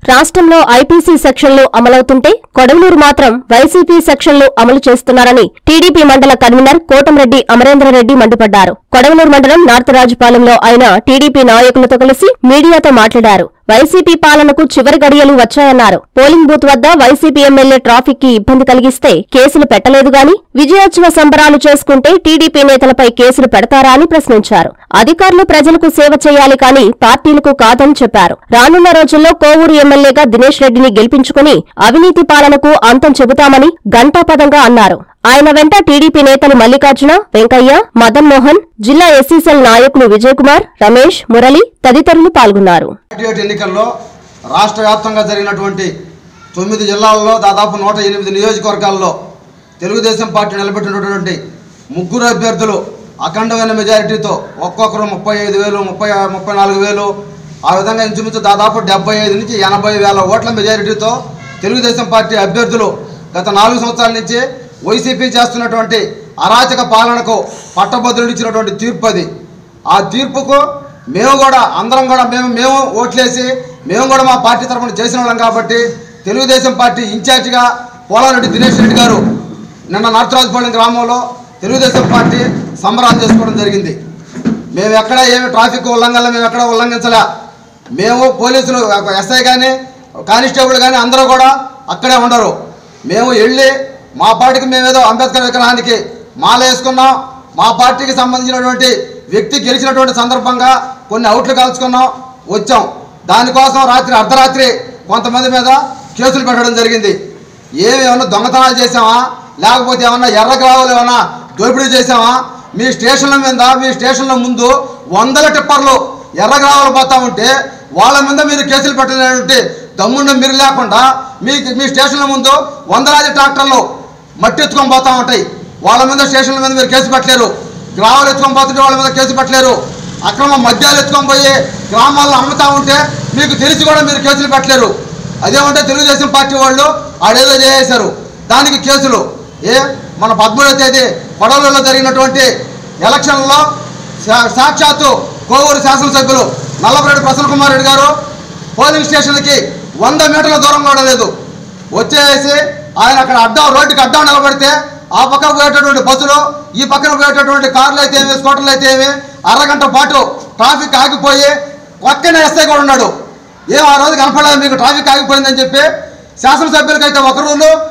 రాష్ట్రంలో ఐపీసీ సెక్షన్లు అమలవుతుంటే కొడవలూరు మాత్రం వైసీపీ సెక్షన్లు అమలు చేస్తున్నారని టీడీపీ మండల కన్వీనర్ కోటంరెడ్డి అమరేంద్రరెడ్డి మండిపడ్డారు కొడవలూరు మండలం నార్త్ రాజుపాలెంలో ఆయన టీడీపీ నాయకులతో కలిసి మీడియాతో మాట్లాడారు వైసీపీ పాలనకు చివరి గడియలు వచ్చాయన్నారు పోలింగ్ బూత్ వద్ద వైసీపీ ఎమ్మెల్యే ట్రాఫిక్ కి ఇబ్బంది కలిగిస్తే కేసులు పెట్టలేదు గాని విజయోత్సవ సంబరాలు చేసుకుంటే టీడీపీ నేతలపై కేసులు పెడతారా అని ప్రశ్నించారు అధికారులు ప్రజలకు సేవ చేయాలి కానీ పార్టీలకు కాదని చెప్పారు రానున్న రోజుల్లో కోవూరు ఎమ్మెల్యేగా దినేష్ రెడ్డిని గెలిపించుకుని అవినీతి పాలనకు అంతం చెబుతామని గంటాపదంగా అన్నారు ఆయన వెంట టీడీపీ నేతలు మల్లికార్జున వెంకయ్య మదన్ మోహన్ జిల్లా ఎస్సీసెల్ నాయకులు విజయకుమార్ రమేష్ మురళి తదితరులు పాల్గొన్నారు పార్టీ ఎన్నికల్లో రాష్ట్ర వ్యాప్తంగా జరిగినటువంటి తొమ్మిది జిల్లాల్లో దాదాపు నూట ఎనిమిది నియోజకవర్గాల్లో తెలుగుదేశం పార్టీ నిలబెట్టినటువంటి ముగ్గురు అభ్యర్థులు అఖండమైన మెజారిటీతో ఒక్కొక్కరు ముప్పై ఐదు వేలు ముప్పై ముప్పై నాలుగు వేలు ఆ విధంగా ఇంచుమించు దాదాపు డెబ్బై ఐదు నుంచి ఎనభై వేల ఓట్ల మెజారిటీతో తెలుగుదేశం పార్టీ అభ్యర్థులు గత నాలుగు సంవత్సరాల నుంచి వైసీపీ చేస్తున్నటువంటి అరాచక పాలనకు పట్టభద్రుడిచ్చినటువంటి తీర్పు అది ఆ తీర్పుకు మేము కూడా అందరం కూడా మేము మేము ఓట్లేసి మేము కూడా మా పార్టీ తరఫున చేసిన వాళ్ళం కాబట్టి తెలుగుదేశం పార్టీ ఇన్ఛార్జిగా పోలారెడ్డి దినేష్ రెడ్డి గారు నిన్న నార్తరాజుపాలెం గ్రామంలో తెలుగుదేశం పార్టీ సంబరాలు చేసుకోవడం జరిగింది మేము ఎక్కడ ఏమి ట్రాఫిక్ ఉల్లంఘనలు మేము ఎక్కడ ఉల్లంఘించలే మేము పోలీసులు ఎస్ఐ కానీ కానిస్టేబుల్ కానీ అందరూ కూడా అక్కడే ఉండరు మేము వెళ్ళి మా పార్టీకి మేమేదో అంబేద్కర్ విగ్రహానికి మాల వేసుకున్నాం మా పార్టీకి సంబంధించినటువంటి వ్యక్తి గెలిచినటువంటి సందర్భంగా కొన్ని అవుట్లు కాల్చుకున్నాం వచ్చాం దానికోసం రాత్రి అర్ధరాత్రి కొంతమంది మీద కేసులు పెట్టడం జరిగింది ఏమి ఏమన్నా దొంగతనాలు చేసామా లేకపోతే ఏమన్నా ఎర్ర గ్రావాలు ఏమన్నా దోపిడీ చేసామా మీ స్టేషన్ల మీద మీ స్టేషన్ల ముందు వందల టిప్పర్లు ఎర్ర గ్రావాలు పోతా ఉంటే వాళ్ళ మీద మీరు కేసులు పెట్టినటువంటి దమ్ముండ మీరు లేకుండా మీ మీ స్టేషన్ల ముందు వందలాది ట్రాక్టర్లు మట్టి ఎత్తుకొని పోతా ఉంటాయి వాళ్ళ మీద స్టేషన్ల మీద మీరు కేసు పెట్టలేరు గ్రామాలు ఎత్తుకొని పోతుంటే వాళ్ళ మీద కేసు పెట్టలేరు అక్రమ మద్యాలు ఎత్తుకొని పోయి గ్రామాల్లో అమ్ముతా ఉంటే మీకు తెలిసి కూడా మీరు కేసులు పెట్టలేరు అదేమంటే తెలుగుదేశం పార్టీ వాళ్ళు ఆడేదో చేసేశారు దానికి కేసులు ఏ మన పదమూడవ తేదీ కొడవలలో జరిగినటువంటి ఎలక్షన్లో సా- సాక్షాత్తు కోవూరు శాసనసభ్యులు నల్లపరెడ్డి ప్రసన్న కుమార్ రెడ్డి గారు పోలింగ్ స్టేషన్కి వంద మీటర్ల దూరం కూడా లేదు వచ్చేసి ఆయన అక్కడ అడ్డం రోడ్డుకి అడ్డం నిలబడితే ఆ పక్కన పోయేటటువంటి బస్సులు ఈ పక్కన పోయేటటువంటి కార్లు అయితే ఏమి స్కూటర్లు అయితే ఏమి అరగంట పాటు ట్రాఫిక్ ఆగిపోయి పక్కనే ఎస్ఐ కూడా ఉన్నాడు ఏం ఆ రోజు కనపడలేదు మీకు ట్రాఫిక్ ఆగిపోయిందని చెప్పి శాసనసభ్యులకైతే ఒక రూలు